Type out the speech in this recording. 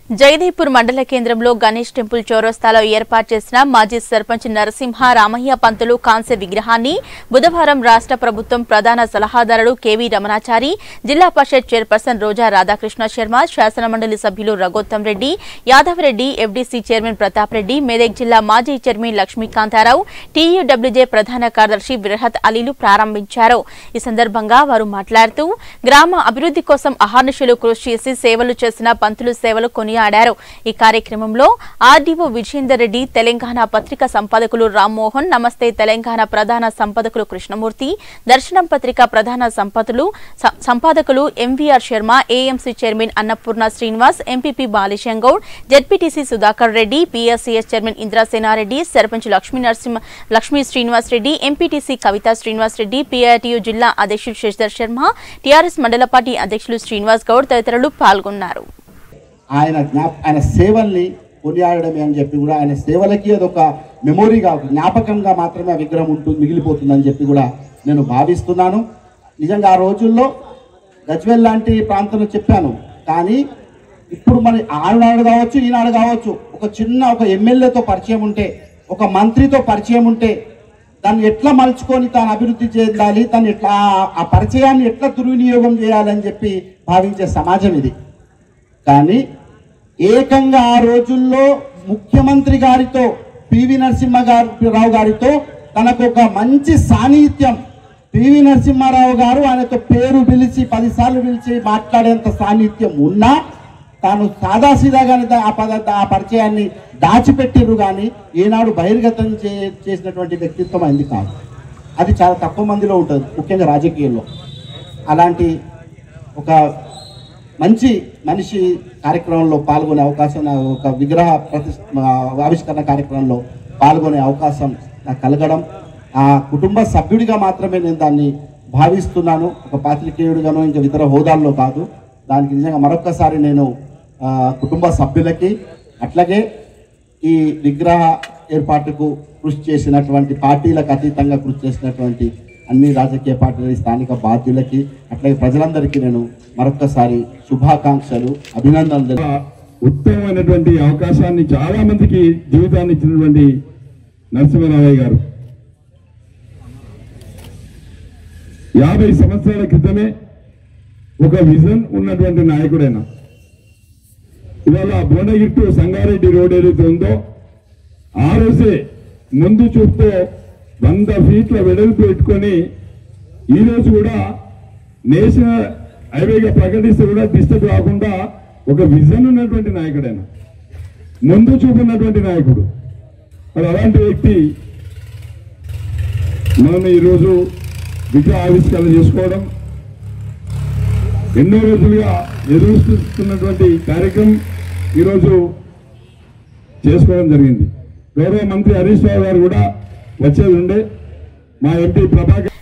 జగదీపూర్ మండల కేంద్రంలో గణేష్ టెంపుల్ చౌరస్తాలో ఏర్పాటు చేసిన మాజీ సర్పంచ్ నరసింహ రామయ్య పంతులు కాంస్య విగ్రహాన్ని బుధవారం రాష్ట్ర ప్రభుత్వం ప్రధాన సలహాదారుడు కెవి రమణాచారి జిల్లా పరిషత్ చైర్పర్సన్ రోజా రాధాకృష్ణ శర్మ శాసనమండలి సభ్యులు రఘోత్తం రెడ్డి యాదవరెడ్డి ఎఫ్డీసీ చైర్మన్ ప్రతాప్ రెడ్డి మెదక్ జిల్లా మాజీ చైర్మన్ లక్ష్మీకాంతారావు టీయూడబ్ల్యూజే ప్రధాన కార్యదర్శి విరహత్ అలీలు ప్రారంభించారు ఈ సందర్భంగా వారు మాట్లాడుతూ గ్రామ అభివృద్ధి కోసం అహర్నిశలు కృషి చేసి సేవలు చేసిన పంతులు సేవలు కొనియాడారు ఈ కార్యక్రమంలో ఆర్డీఓ విజేందర్ రెడ్డి తెలంగాణ పత్రిక సంపాదకులు రామ్మోహన్ నమస్తే తెలంగాణ ప్రధాన సంపాదకులు కృష్ణమూర్తి దర్శనం పత్రిక ప్రధాన సంపాదకులు స- సంపాదకులు MVR Sharma AMC chairman Annapurna Srinivas MPP Balisham Goud ZPTC Sudhakar Reddy PSCS chairman Indrasenareddy sarpanch Lakshmi Narasimha Lakshmi Srinivas Reddy MPTC Kavitha Srinivas Reddy PRTU జిల్లా అధ్యక్షుడు శశిధర్ శర్మ టీఆర్ఎస్ మండల పార్టీ అధ్యక్షులు శ్రీనివాస్ గౌడ్ తదితరులు పాల్గొన్నారు ఆయన జ్ఞాప ఆయన సేవల్ని కొనియాడమే అని చెప్పి కూడా ఆయన సేవలకి అదొక మెమొరీగా జ్ఞాపకంగా మాత్రమే ఆ విగ్రహం ఉంటుంది మిగిలిపోతుందని చెప్పి కూడా నేను భావిస్తున్నాను నిజంగా ఆ రోజుల్లో గజ్వెల్ లాంటి ప్రాంతంలో చెప్పాను కానీ ఇప్పుడు మరి ఆనాడు కావచ్చు ఈనాడు కావచ్చు ఒక చిన్న ఒక ఎమ్మెల్యేతో పరిచయం ఉంటే ఒక మంత్రితో పరిచయం ఉంటే దాన్ని ఎట్లా మలుచుకొని తాను అభివృద్ధి చెందాలి తను ఎట్లా ఆ- ఆ పరిచయాన్ని ఎట్లా దుర్వినియోగం చేయాలని చెప్పి భావించే సమాజం ఇది కానీ ఏకంగా ఆ రోజుల్లో ముఖ్యమంత్రి గారితో పివి నరసింహ గారు రావు గారితో తనకు ఒక మంచి సాన్నిహిత్యం పివి నరసింహారావు గారు ఆయనతో పేరు పిలిచి పదిసార్లు పిలిచి మాట్లాడేంత సాన్నిహిత్యం ఉన్నా తాను సాదాసీదాగానే దా- ఆ పద ఆ పరిచయాన్ని దాచిపెట్టిర్రు కానీ ఈనాడు బహిర్గతం చే చేసినటువంటి వ్యక్తిత్వం అయింది కాదు అది చాలా తక్కువ మందిలో ఉంటుంది ముఖ్యంగా రాజకీయాల్లో అలాంటి ఒక మంచి మనిషి కార్యక్రమంలో పాల్గొనే అవకాశం నా- ఒక విగ్రహ ప్రతి ఆవిష్కరణ కార్యక్రమంలో పాల్గొనే అవకాశం నాకు కలగడం ఆ కుటుంబ సభ్యుడిగా మాత్రమే నేను దాన్ని భావిస్తున్నాను ఒక పాత్రికేయుడిగానో ఇంకా ఇతర హోదాల్లో కాదు దానికి నిజంగా మరొక్కసారి నేను ఆ, కుటుంబ సభ్యులకి అట్లాగే ఈ విగ్రహ ఏర్పాటుకు కృషి చేసినటువంటి పార్టీలకు అతీతంగా కృషి చేసినటువంటి అన్ని రాజకీయ పార్టీల స్థానిక బాధ్యులకి అట్లాగే ప్రజలందరికీ నేను మరొక్కసారి శుభాకాంక్షలు అభినందనలు తెలుపు- ఉత్తమమైనటువంటి అవకాశాన్ని చాలా మందికి జీవితాన్ని ఇచ్చినటువంటి నరసింహరామయ్య గారు యాభై సంవత్సరాల క్రితమే ఒక విజన్ ఉన్నటువంటి నాయకుడైన ఇవాళ భువనగిరి టు సంగారెడ్డి రోడ్ ఏదైతే ఉందో ఆ రోజే ముందు చూపుతో వంద ఫీట్ల వెడల్పు పెట్టుకొని ఈ రోజు కూడా నేషనల్ హైవేగా ప్రకటిస్తే కూడా డిస్టర్బ్ కాకుండా ఒక విజన్ ఉన్నటువంటి నాయకుడైన ముందు చూపు ఉన్నటువంటి నాయకుడు మరి అలాంటి వ్యక్తి మనం ఈరోజు విగ్రహ ఆవిష్కరణ చేసుకోవడం ఎన్నో రోజులుగా ఎదురు చూస్తున్నటువంటి కార్యక్రమం ఈరోజు చేసుకోవడం జరిగింది గౌరవ మంత్రి హరీష్ రావు గారు కూడా వచ్చేది ఉండే మా ఎంపీ ప్రభాకర్